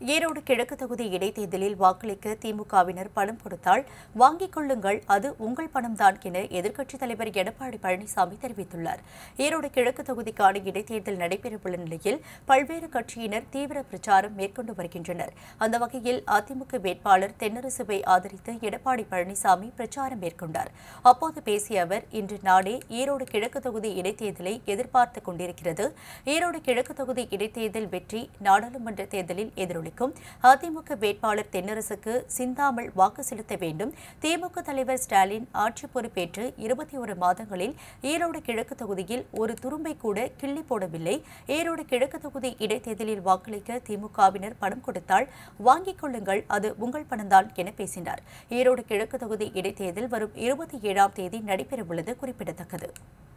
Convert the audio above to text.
ஈரோடு கிழக்கு தொகுதி இடைத்தேர்தலில் வாக்களிக்க திமுகவினர் பணம் கொடுத்தால் வாங்கிக் கொள்ளுங்கள் அது உங்கள் பணம்தான் என எதிர்க்கட்சித் தலைவர் எடப்பாடி பழனிசாமி தெரிவித்துள்ளார் ஈரோடு கிழக்கு தொகுதிக்கான இடைத்தேர்தல் நடைபெறவுள்ள நிலையில் பல்வேறு கட்சியினர் தீவிர பிரச்சாரம் மேற்கொண்டு வருகின்றனர் அந்த வகையில் அதிமுக வேட்பாளர் தென்னரசுவை ஆதரித்து எடப்பாடி பழனிசாமி பிரச்சாரம் மேற்கொண்டார் அப்போது பேசிய அவர் இன்று நாடே ஈரோடு கிழக்கு தொகுதி இடைத்தேர்தலை எதிர்பார்த்துக் கொண்டிருக்கிறது ஈரோடு கிழக்கு தொகுதி இடைத்தேர்தல் வெற்றி நாடாளுமன்ற தேர்தலில் எதிரொலிக்கும் அதிமுக வேட்பாளர் தென்னரசுக்கு சிந்தாமல் வாக்கு செலுத்த வேண்டும் திமுக தலைவர் ஸ்டாலின் ஆட்சி பொறுப்பேற்று இருபத்தி ஒரு மாதங்களில் ஈரோடு கிழக்கு தொகுதியில் ஒரு துரும்பை கூட கிள்ளி போடவில்லை ஈரோடு கிழக்கு தொகுதி இடைத்தேர்தலில் வாக்களிக்க திமுகவினர் பணம் கொடுத்தால் வாங்கிக் கொள்ளுங்கள் அது உங்கள் பணம்தான் என பேசினார் ஈரோடு கிழக்கு தொகுதி இடைத்தேர்தல் வரும் இருபத்தி ஏழாம் தேதி நடைபெறவுள்ளது குறிப்பிடத்தக்கது